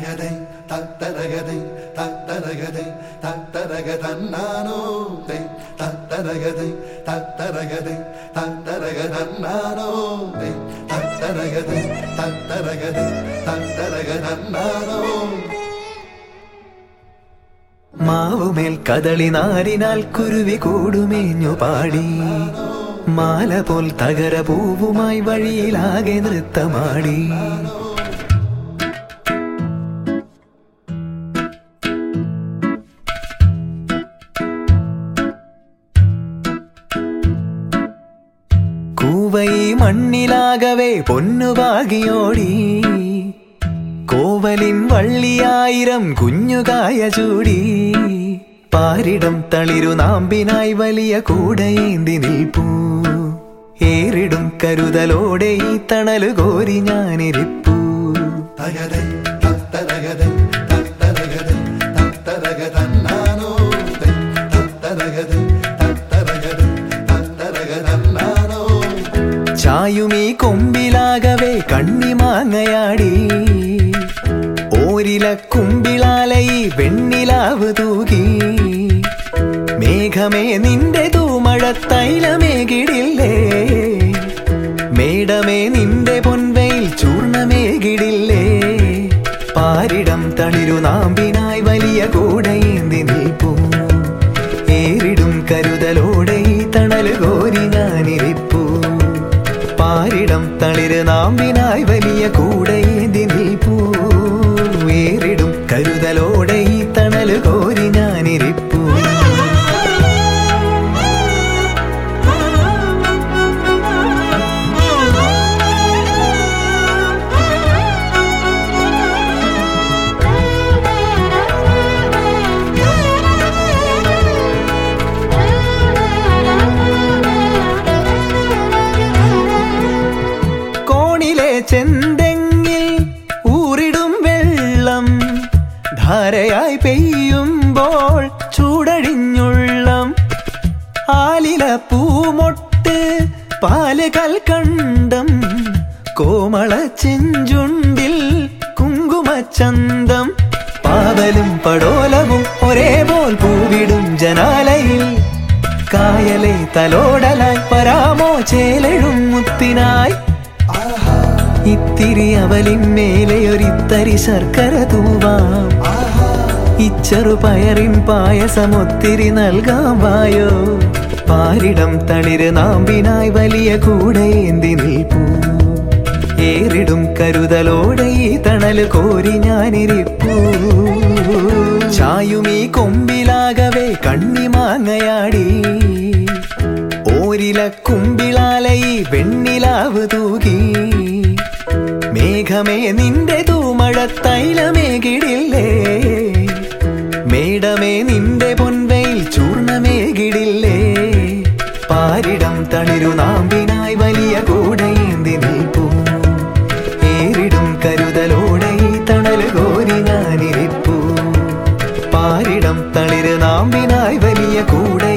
തകതൈ തത്തരകതൈ തത്തരകതൈ തത്തരകതന്നാനോ തൈ തത്തരകതൈ തത്തരകതൈ തത്തരകതന്നാനോ തൈ തത്തരകതൈ തത്തരകതൈ തത്തരകതന്നാനോ മാവുമേൽ കദളി നാരിനാൽ കുരുവി കൂടുമേഞ്ഞു പാടി മാല പോൽ തകര പൂവുമായി വഴിയിലാകെ നൃത്തമാടി കൂവൈ മണ്ണിലാകവേ പൊന്നുപാകിയോടി കോവലിൻ വള്ളിയായിരം കുഞ്ഞുകായ ചൂടി പാരിടം തളിരു നാമ്പിനായി വലിയ കൂടയേന്തി നിൽപ്പൂ ഏറിടും കരുതലോടെ ഈ തണല് കോരി ഞാനിരിപ്പൂ തകതൈ തത്തരകതൈ തത്തരകതൈ തത്തരകതന്നാനോ തൈ തത്തരകതൈ തത്തരകതൈ തത്തരകതന്നാനോ ചായുമീ കൊമ്പിലാകവേ കണ്ണിമാങ്ങയാടി ഓരില കുമ്പിളാലൈ വെണ്ണിലാവ് തൂകി മേഘമേ നിന്റെ തൂമഴ തൈലമേകിടില്ലേ മേടമേ നിന്റെ പൊൻവയിൽ ചൂർണമേകിടില്ലേ പാരിടം തളിരു നാമ്പിനായി വലിയ കൂടയേന്തി നിൽപ്പൂ ഏറിടും കരുതലോടെ ഈ തണല് കോരി ഞാനിരിപ്പൂ പാരിടം തളിര് നാമ്പിനായി വലിയ കൂടയേന്തി നിൽപ്പൂ ഏറിടും കരുതലോടെ ഈ തണല് കോരി ഞാനിരിപ്പൂ കോണിലെ ചെന്തെങ്ങിൽ ഊറിടും വെള്ളം ധാരയായി പെയ്യുമ്പോൾ ചൂടഴിഞ്ഞുള്ളം ആലില പൂമൊട്ട് പാല് കൽക്കണ്ടം കോമള ചെഞ്ചുണ്ടിൽ കുങ്കുമച്ചന്തം പാവലും പടോലവും ഒരേപോൽ പൂവിടും ജനാലയിൽ കായലെ തലോടലായി പരാമോ ചേലഴും മുത്തിനായി ഇത്തിരി അവലിന്മേലെ ഒരിത്തരി ശർക്കര തൂവാം ഇച്ചറു പയറിൻ പായസം ഒത്തിരി നൽകാം വായോ പാരിടം തളിര് നാമ്പിനായി വലിയ കൂടയേന്തി നിൽപ്പൂ ഏറിടും കരുതലോടെ ഈ തണല് കോരി ഞാനിരിപ്പൂ ചായുമീ കൊമ്പിലാകവേ കണ്ണിമാങ്ങയാടി ഓരില കുമ്പിളാലൈ വെണ്ണിലാവ് തൂകി മേഘമേ നിന്റെ തൂമഴ തൈലമേകിടില്ലേ മേടമേ നിന്റെ പൊൻവയിൽ ചൂർണമേകിടില്ലേ പാരിടം തളിരു നാമ്പിനായി വലിയ കൂടയേന്തി നിൽപ്പൂ ഏറിടും കരുതലോടെ ഈ തണല് കോരി ഞാനിരിപ്പൂ പാരിടം തളിര് നാമ്പിനായി വലിയ കൂടെ